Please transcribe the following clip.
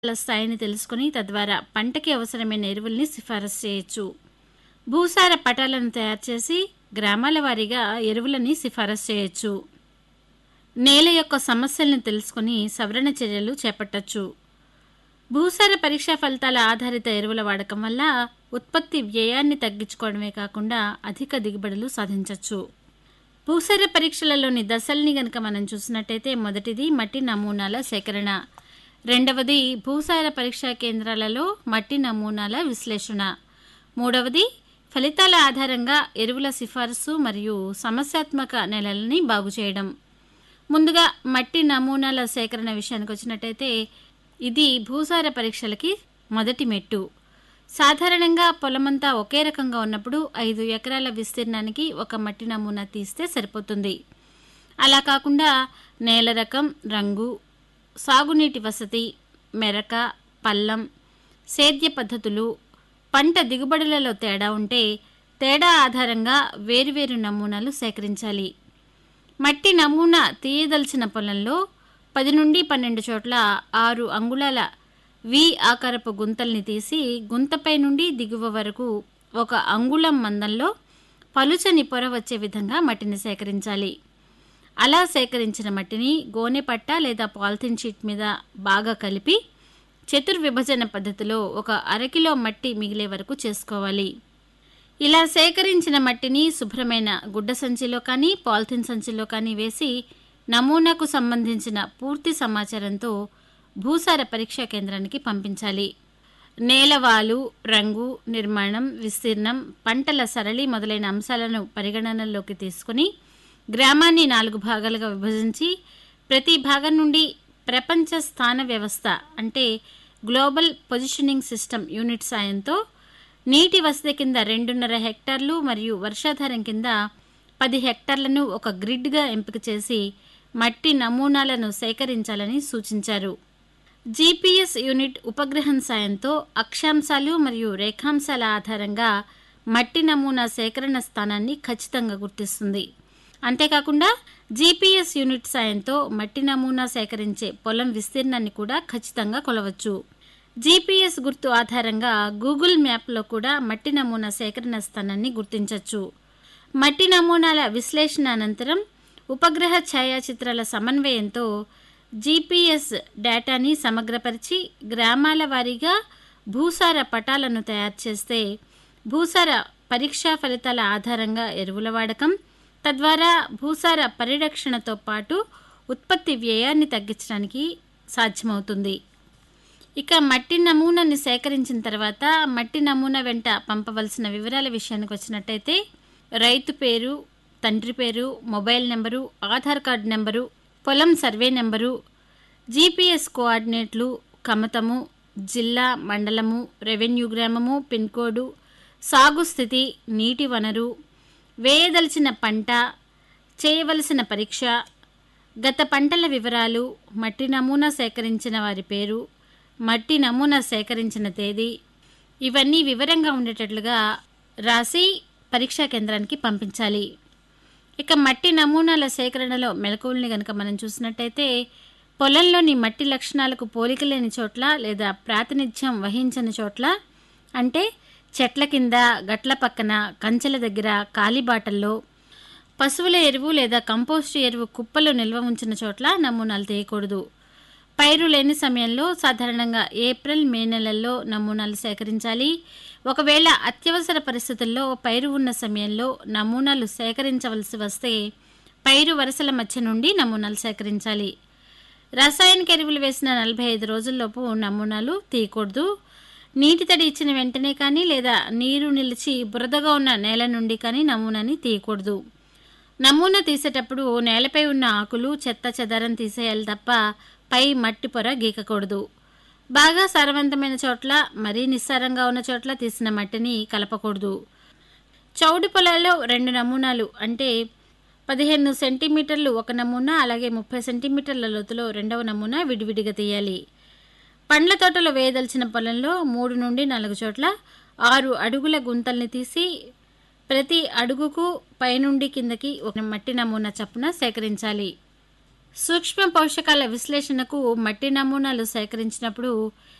ల స్థాయిని తెలుసుకుని తద్వారా పంటకి అవసరమైన ఎరువుల్ని సిఫారసు చేయొచ్చు భూసార పటాలను తయారు చేసి గ్రామాల వారీగా ఎరువులని సిఫారసు చేయొచ్చు నేల యొక్క సమస్యల్ని తెలుసుకుని సవరణ చర్యలు చేపట్టొచ్చు భూసార పరీక్షా ఫలితాల ఆధారిత ఎరువుల వాడకం వల్ల ఉత్పత్తి వ్యయాన్ని తగ్గించుకోవడమే కాకుండా అధిక దిగుబడులు సాధించవచ్చు భూసార పరీక్షలలోని దశల్ని గనక మనం చూసినట్టయితే మొదటిది మట్టి నమూనాల సేకరణ రెండవది భూసార పరీక్షా కేంద్రాలలో మట్టి నమూనాల విశ్లేషణ మూడవది ఫలితాల ఆధారంగా ఎరువుల సిఫారసు మరియు సమస్యాత్మక నెలలని బాగు చేయడం ముందుగా మట్టి నమూనాల సేకరణ విషయానికి వచ్చినట్టయితే ఇది భూసార పరీక్షలకి మొదటి మెట్టు సాధారణంగా పొలమంతా ఒకే రకంగా ఉన్నప్పుడు ఐదు ఎకరాల విస్తీర్ణానికి ఒక మట్టి నమూనా తీస్తే సరిపోతుంది అలా కాకుండా నేల రకం రంగు సాగునీటి వసతి మెరక పల్లం సేద్య పద్ధతులు పంట దిగుబడులలో తేడా ఉంటే తేడా ఆధారంగా వేరువేరు నమూనాలు సేకరించాలి మట్టి నమూనా తీయదలిచిన పొలంలో పది నుండి పన్నెండు చోట్ల ఆరు అంగుళాల వి ఆకారపు గుంతల్ని తీసి గుంతపై నుండి దిగువ వరకు ఒక అంగుళం మందంలో పలుచని పొర వచ్చే విధంగా మట్టిని సేకరించాలి అలా సేకరించిన మట్టిని గోనె పట్ట లేదా పాలిథిన్ షీట్ మీద బాగా కలిపి చతుర్విభజన పద్ధతిలో ఒక అరకిలో మట్టి మిగిలే వరకు చేసుకోవాలి ఇలా సేకరించిన మట్టిని శుభ్రమైన గుడ్డ సంచిలో కానీ పాలిథిన్ సంచిలో కానీ వేసి నమూనాకు సంబంధించిన పూర్తి సమాచారంతో భూసార పరీక్షా కేంద్రానికి పంపించాలి నేలవాలు రంగు నిర్మాణం విస్తీర్ణం పంటల సరళి మొదలైన అంశాలను పరిగణనలోకి తీసుకుని గ్రామాన్ని నాలుగు భాగాలుగా విభజించి ప్రతి భాగం నుండి ప్రపంచ స్థాన వ్యవస్థ అంటే గ్లోబల్ పొజిషనింగ్ సిస్టమ్ యూనిట్ సాయంతో నీటి వసతి కింద రెండున్నర హెక్టార్లు మరియు వర్షాధారం కింద పది హెక్టార్లను ఒక గ్రిడ్గా ఎంపిక చేసి మట్టి నమూనాలను సేకరించాలని సూచించారు జీపీఎస్ యూనిట్ ఉపగ్రహం సాయంతో అక్షాంశాలు మరియు రేఖాంశాల ఆధారంగా మట్టి నమూనా సేకరణ స్థానాన్ని ఖచ్చితంగా గుర్తిస్తుంది అంతేకాకుండా జీపీఎస్ యూనిట్ సాయంతో మట్టి నమూనా సేకరించే పొలం విస్తీర్ణాన్ని కూడా ఖచ్చితంగా కొలవచ్చు జీపీఎస్ గుర్తు ఆధారంగా గూగుల్ మ్యాప్లో కూడా మట్టి నమూనా సేకరణ స్థానాన్ని గుర్తించవచ్చు మట్టి నమూనాల విశ్లేషణ అనంతరం ఉపగ్రహ ఛాయాచిత్రాల సమన్వయంతో జీపీఎస్ డేటాని సమగ్రపరిచి గ్రామాల వారీగా భూసార పటాలను తయారు చేస్తే భూసార పరీక్షా ఫలితాల ఆధారంగా ఎరువుల వాడకం తద్వారా భూసార పరిరక్షణతో పాటు ఉత్పత్తి వ్యయాన్ని తగ్గించడానికి సాధ్యమవుతుంది ఇక మట్టి నమూనాని సేకరించిన తర్వాత మట్టి నమూనా వెంట పంపవలసిన వివరాల విషయానికి వచ్చినట్టయితే రైతు పేరు తండ్రి పేరు mobile number Aadhaar card number పొలం సర్వే నెంబరు జీపీఎస్ కోఆర్డినేట్లు కమతము జిల్లా మండలము రెవెన్యూ గ్రామము పిన్ కోడు సాగు స్థితి నీటి వనరు వేయదలిచిన పంట చేయవలసిన పరీక్ష గత పంటల వివరాలు మట్టి నమూనా సేకరించిన వారి పేరు మట్టి నమూనా సేకరించిన తేదీ ఇవన్నీ వివరంగా ఉండేటట్లుగా రాసి పరీక్షా కేంద్రానికి పంపించాలి ఇక మట్టి నమూనాల సేకరణలో మెలకువల్ని కనుక మనం చూసినట్టయితే పొలంలోని మట్టి లక్షణాలకు పోలిక లేని చోట్ల లేదా ప్రాతినిధ్యం వహించని చోట్ల అంటే చెట్ల కింద గట్ల పక్కన కంచెల దగ్గర కాలిబాటల్లో పశువుల ఎరువు లేదా కంపోస్టు ఎరువు కుప్పలు నిల్వ ఉంచిన చోట్ల నమూనాలు తీయకూడదు పైరు లేని సమయంలో సాధారణంగా ఏప్రిల్ మే నెలల్లో నమూనాలు సేకరించాలి ఒకవేళ అత్యవసర పరిస్థితుల్లో పైరు ఉన్న సమయంలో నమూనాలు సేకరించవలసి వస్తే పైరు వరుసల మధ్య నుండి నమూనాలు సేకరించాలి రసాయనిక ఎరువులు వేసిన నలభై ఐదు రోజుల్లోపు నమూనాలు తీయకూడదు నీటి తడి ఇచ్చిన వెంటనే కానీ లేదా నీరు నిలిచి బురదగా ఉన్న నేల నుండి కానీ నమూనాని తీయకూడదు నమూనా తీసేటప్పుడు నేలపై ఉన్న ఆకులు చెత్త చెదారం తీసేయాలి తప్ప పై మట్టి పొర గీకకూడదు బాగా సారవంతమైన చోట్ల మరీ నిస్సారంగా ఉన్న చోట్ల తీసిన మట్టిని కలపకూడదు చౌడు పొలాల్లో రెండు నమూనాలు అంటే పదిహేను సెంటీమీటర్లు ఒక నమూనా అలాగే ముప్పై సెంటీమీటర్ల లోతులో రెండవ నమూనా విడివిడిగా తీయాలి పండ్ల తోటలో వేయదలిచిన పొలంలో మూడు నుండి నాలుగు చోట్ల ఆరు అడుగుల గుంతల్ని తీసి ప్రతి అడుగుకు పైనుండి కిందకి ఒక మట్టి నమూనా చప్పున సేకరించాలి సూక్ష్మ పోషకాల విశ్లేషణకు మట్టి నమూనాలు సేకరించినప్పుడు